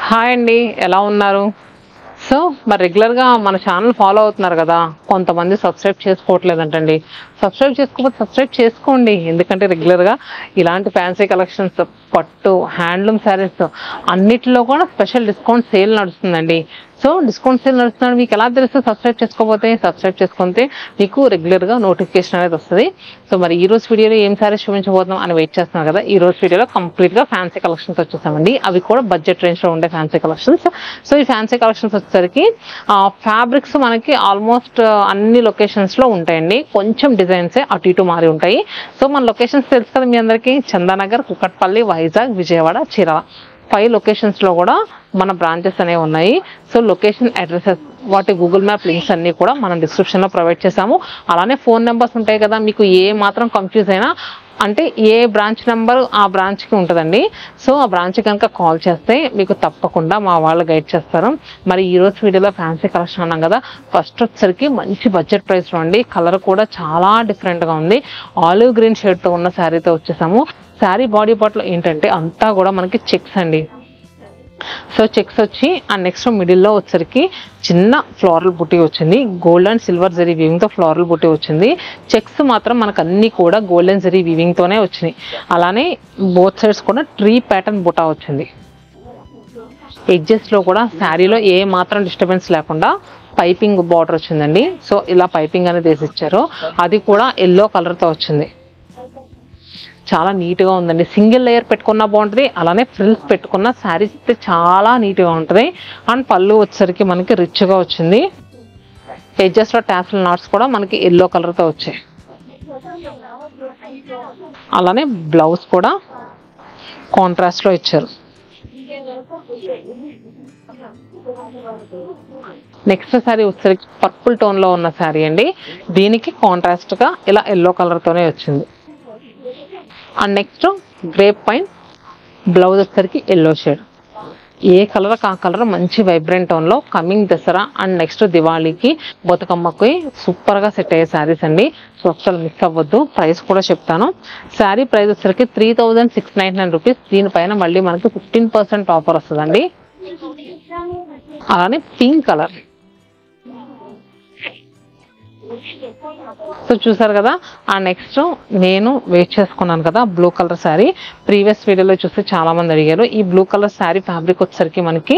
hi అండి ఎలా ఉన్నారు సో మరి రెగ్యులర్గా మన ఛానల్ ఫాలో అవుతున్నారు కదా కొంతమంది సబ్స్క్రైబ్ చేసుకోవట్లేదంటండి సబ్స్క్రైబ్ చేసుకోకపోతే సబ్స్క్రైబ్ చేసుకోండి ఎందుకంటే రెగ్యులర్గా ఇలాంటి ఫ్యాన్సీ కలెక్షన్స్ పట్టు హ్యాండ్లూమ్ శారీస్ అన్నిటిలో కూడా స్పెషల్ డిస్కౌంట్ సేల్ నడుస్తుందండి సో డిస్కౌంట్ సేల్ నడుస్తున్నాడు మీకు ఎలా తెలుసు సబ్స్క్రైబ్ చేసుకోకపోతే సబ్స్క్రైబ్ చేసుకుంటే మీకు రెగ్యులర్గా నోటిఫికేషన్ అనేది వస్తుంది సో మరి ఈ రోజు వీడియోలో ఏం సారీస్ చూపించబోతున్నాం అని వెయిట్ చేస్తున్నాం కదా ఈ రోజు వీడియోలో కంప్లీట్గా ఫ్యాన్సీ కలెక్షన్స్ వచ్చేసామండి అవి కూడా బడ్జెట్ రేంజ్లో ఉండే ఫ్యాన్సీ కలెక్షన్స్ సో ఈ ఫ్యాన్సీ కలెక్షన్స్ వచ్చేసరికి ఫ్యాబ్రిక్స్ మనకి ఆల్మోస్ట్ అన్ని లొకేషన్స్లో ఉంటాయండి కొంచెం డిజైన్సే అటు ఇటు మారి ఉంటాయి సో మన లొకేషన్స్ తెలుసు కదా మీ అందరికీ చందానగర్ కుకట్పల్లి వైజాగ్ విజయవాడ చీరాల ఫైవ్ లొకేషన్స్ లో కూడా మన బ్రాంచెస్ అనేవి ఉన్నాయి సో లొకేషన్ అడ్రసెస్ వాటి గూగుల్ మ్యాప్ లింక్స్ అన్ని కూడా మనం డిస్క్రిప్షన్ లో ప్రొవైడ్ చేసాము అలానే ఫోన్ నెంబర్స్ ఉంటాయి కదా మీకు ఏ మాత్రం కన్ఫ్యూజ్ అయినా అంటే ఏ బ్రాంచ్ నెంబర్ ఆ బ్రాంచ్ కి ఉంటుందండి సో ఆ బ్రాంచ్ కనుక కాల్ చేస్తే మీకు తప్పకుండా మా వాళ్ళు గైడ్ చేస్తారు మరి ఈ రోజు వీడియోలో ఫ్యాన్సీ కలెక్షన్ అన్నాం కదా ఫస్ట్ వచ్చేసరికి మంచి బడ్జెట్ ప్రైస్ లో అండి కలర్ కూడా చాలా డిఫరెంట్ గా ఉంది ఆలివ్ గ్రీన్ షేడ్ తో ఉన్న శారీతో వచ్చేసాము శారీ బాడీ పార్ట్ లో ఏంటంటే అంతా కూడా మనకి చెక్స్ అండి సో చెక్స్ వచ్చి ఆ నెక్స్ట్ మిడిల్లో వచ్చరికి చిన్న ఫ్లోరల్ బుట్టి వచ్చింది gold and silver zari weaving తో ఫ్లోరల్ బుట్టి వచ్చింది చెక్స్ మాత్రం మనకు అన్ని కూడా గోల్డెన్ జరీ వీవింగ్ తోనే వచ్చినాయి అలానే బోత్ సైడ్స్ కూడా ట్రీ ప్యాటర్న్ బుటా వచ్చింది ఎడ్జెస్ లో కూడా శారీలో ఏ మాత్రం డిస్టర్బెన్స్ లేకుండా పైపింగ్ బార్డర్ వచ్చిందండి సో ఇలా పైపింగ్ అనేది వేసి ఇచ్చారు అది కూడా ఎల్లో కలర్ తో వచ్చింది చాలా నీట్ గా ఉందండి సింగిల్ లేయర్ పెట్టుకున్నా బాగుంటుంది అలానే ఫ్రిల్స్ పెట్టుకున్న శారీస్ అయితే చాలా నీట్ గా ఉంటుంది అండ్ పళ్ళు వచ్చేసరికి మనకి రిచ్ గా వచ్చింది ఎడ్జెస్ లో టాఫిల్ నాట్స్ కూడా మనకి ఎల్లో కలర్ తో వచ్చాయి అలానే బ్లౌజ్ కూడా కాంట్రాస్ట్ లో ఇచ్చారు నెక్స్ట్ శారీ వచ్చేసరికి పర్పుల్ టోన్ లో ఉన్న శారీ అండి దీనికి కాంట్రాస్ట్ గా ఇలా ఎల్లో కలర్ తోనే వచ్చింది and next grape pine blouse వచ్చేసరికి ఎల్లో షేడ్ ఏ కలర్ ఆ కలర్ మంచి వైబ్రెంట్ టోన్ లో కమింగ్ దసరా అండ్ నెక్స్ట్ దివాళీకి బతుకమ్మకి సూపర్ గా సెట్ అయ్యే శారీస్ అండి సో అసలు మిస్ అవ్వద్దు ప్రైస్ కూడా చెప్తాను శారీ ప్రైస్ వచ్చేసరికి three thousand six nine nine rupees దీనిపైన మళ్ళీ మనకి ఫిఫ్టీన్ పర్సెంట్ ఆఫర్ వస్తుందండి అలానే పింక్ కలర్ సో చూసారు కదా ఆ నెక్స్ట్ నేను వెయిట్ చేసుకున్నాను కదా బ్లూ కలర్ శారీ ప్రీవియస్ వీడియోలో చూస్తే చాలా మంది అడిగారు ఈ బ్లూ కలర్ శారీ ఫ్యాబ్రిక్ వచ్చేసరికి మనకి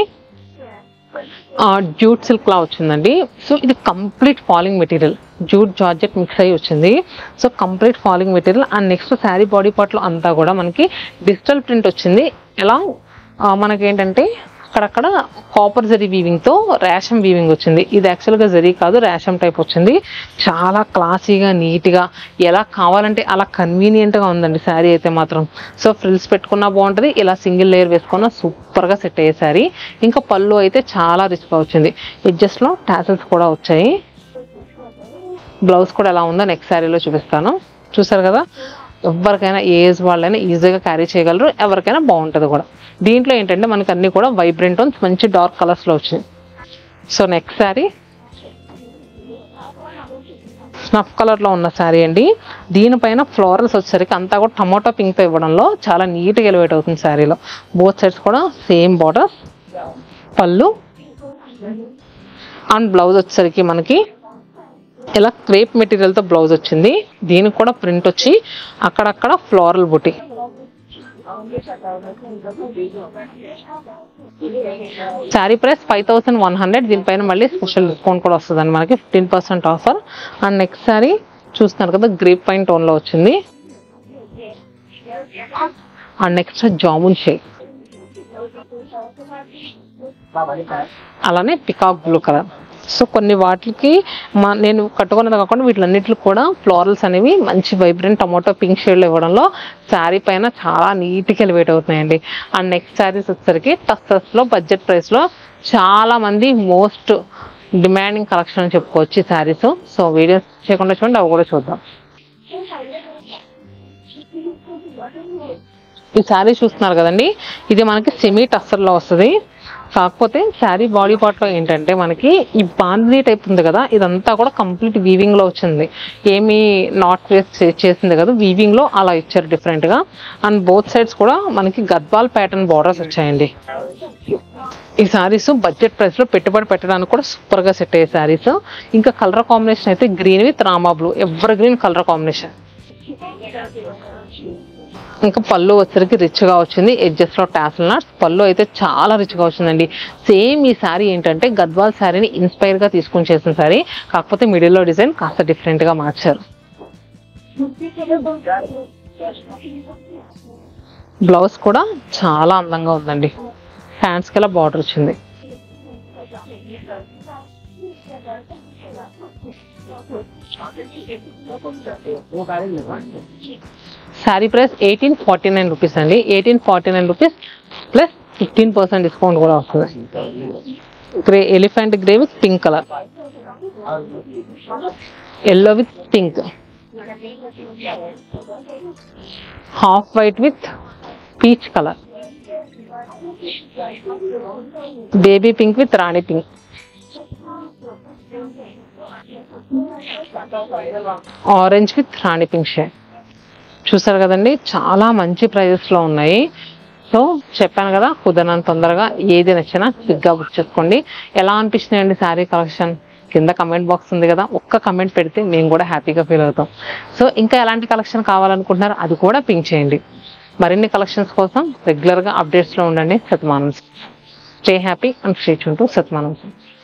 జూట్ సిల్క్ లా వచ్చిందండి సో ఇది complete falling material jute georgette mix అయ్యి వచ్చింది so complete falling material and next saree body పార్ట్లో అంతా కూడా మనకి డిజిటల్ ప్రింట్ వచ్చింది ఎలా ఆ, మనకేంటంటే అక్కడక్కడ కాపర్ జరీ వీవింగ్ తో రేషం వీవింగ్ వచ్చింది ఇది యాక్చువల్ గా జరీ కాదు రేషం టైప్ వచ్చింది చాలా క్లాసీగా నీట్ గా ఎలా కావాలంటే అలా కన్వీనియంట్ గా ఉందండి శారీ అయితే మాత్రం సో ఫ్రిల్స్ పెట్టుకున్నా బాగుంటది ఇలా సింగిల్ లేయర్ వేసుకున్నా సూపర్ గా సెట్ అయ్యే శారీ ఇంకా పళ్ళు అయితే చాలా రిచ్ గా వచ్చింది ఎడ్జెస్ లో టాసల్స్ కూడా వచ్చాయి బ్లౌజ్ కూడా ఎలా ఉందో నెక్స్ట్ శారీలో చూపిస్తాను చూసారు కదా ఎవరికైనా ఏ ఏజ్ వాళ్ళైనా ఈజీగా క్యారీ చేయగలరు ఎవరికైనా బాగుంటుంది కూడా దీంట్లో ఏంటంటే మనకి అన్ని కూడా వైబ్రెంట్ టోన్స్ మంచి డార్క్ కలర్స్ లో వచ్చినాయి so next saree snuff colour లో ఉన్న శారీ అండి దీనిపైన ఫ్లోరల్స్ వచ్చేసరికి అంతా కూడా టమాటో పింక్ తో ఇవ్వడంలో చాలా నీట్ గా ఎలివేట్ అవుతుంది శారీలో బోత్ సైడ్స్ కూడా సేమ్ బార్డర్స్ పళ్ళు అండ్ బ్లౌజ్ వచ్చేసరికి మనకి ఇలా క్రేప్ మెటీరియల్ తో బ్లౌజ్ వచ్చింది దీనికి కూడా ప్రింట్ వచ్చి అక్కడక్కడ ఫ్లోరల్ బుటీ saree price five thousand one hundred దీనిపైన మళ్ళీ స్పెషల్ డిస్కౌంట్ కూడా వస్తుంది మనకి fifteen percent offer and next saree చూస్తున్నారు కదా గ్రేప్ పైన్ టోన్ లో వచ్చింది అండ్ నెక్స్ట్ జామున్ షేక్ అలానే పికాక్ బ్లూ కలర్ సో కొన్ని వాటికి మా నేను కట్టుకున్నది కాకుండా వీటిలన్నిటికి కూడా ఫ్లోరల్స్ అనేవి మంచి వైబ్రెంట్ టమాటో పింక్ షేడ్లో ఇవ్వడంలో శారీ పైన చాలా నీట్గా ఎలివేట్ అవుతున్నాయండి అండ్ నెక్స్ట్ శారీస్ వచ్చేసరికి టస్సెస్లో బడ్జెట్ ప్రైస్లో చాలా మంది మోస్ట్ డిమాండింగ్ కలెక్షన్ అని చెప్పుకోవచ్చు ఈ శారీస్ సో వీడియోస్ చేయకుండా చూడండి అవి కూడా చూద్దాం ఈ శారీ చూస్తున్నారు కదండి ఇది మనకి సెమీ టస్సర్లో వస్తుంది కాకపోతే శారీ బాడీ పార్ట్లో ఏంటంటే మనకి ఈ బాంధీ టైప్ ఉంది కదా ఇదంతా కూడా కంప్లీట్ వీవింగ్ లో వచ్చింది ఏమీ నాట్ వేస్ట్ చేసింది కదా వీవింగ్ లో అలా ఇచ్చారు డిఫరెంట్ గా అండ్ బోత్ సైడ్స్ కూడా మనకి గద్వాల్ ప్యాటర్న్ బార్డర్స్ వచ్చాయండి ఈ శారీస్ బడ్జెట్ ప్రైస్ లో పెట్టుబడి పెట్టడానికి కూడా సూపర్ గా సెట్ అయ్యే శారీస్ ఇంకా కలర్ కాంబినేషన్ అయితే green with Rama blue evergreen colour combination ఇంకా పళ్ళు వచ్చరికి రిచ్ గా వచ్చింది ఎడ్జెస్ లో టాసల్ నట్స్ పళ్ళు అయితే చాలా రిచ్ గా వచ్చిందండి సేమ్ ఈ శారీ ఏంటంటే గద్వాల్ శారీని ఇన్స్పైర్ గా తీసుకొని చేసిన శారీ కాకపోతే మిడిల్ లో డిజైన్ కాస్త డిఫరెంట్ గా మార్చారు బ్లౌజ్ కూడా చాలా అందంగా ఉందండి హ్యాండ్స్ కి బార్డర్ వచ్చింది saree price eighteen forty nine rupees అండి eighteen forty nine rupees plus fifteen percent discount కూడా వస్తుంది grey elephant grey with pink colour yellow with pink half white with peach colour baby pink with Rani pink orange with Rani pink shade చూసారు కదండి చాలా మంచి prices లో ఉన్నాయి so చెప్పాను కదా కుదరనంత తొందరగా ఏది నచ్చినా క్విక్గా బుక్ చేసుకోండి ఎలా అనిపిస్తున్నాయండి శారీ కలెక్షన్ కింద కమెంట్ బాక్స్ ఉంది కదా ఒక్క కమెంట్ పెడితే మేము కూడా హ్యాపీగా ఫీల్ అవుతాం సో ఇంకా ఎలాంటి కలెక్షన్ కావాలనుకుంటున్నారో అది కూడా పింక్ చేయండి మరిన్ని కలెక్షన్స్ కోసం రెగ్యులర్గా అప్డేట్స్లో ఉండండి సత్మానం స్టే హ్యాపీ అండ్ స్టే చుంటూ సత్మానం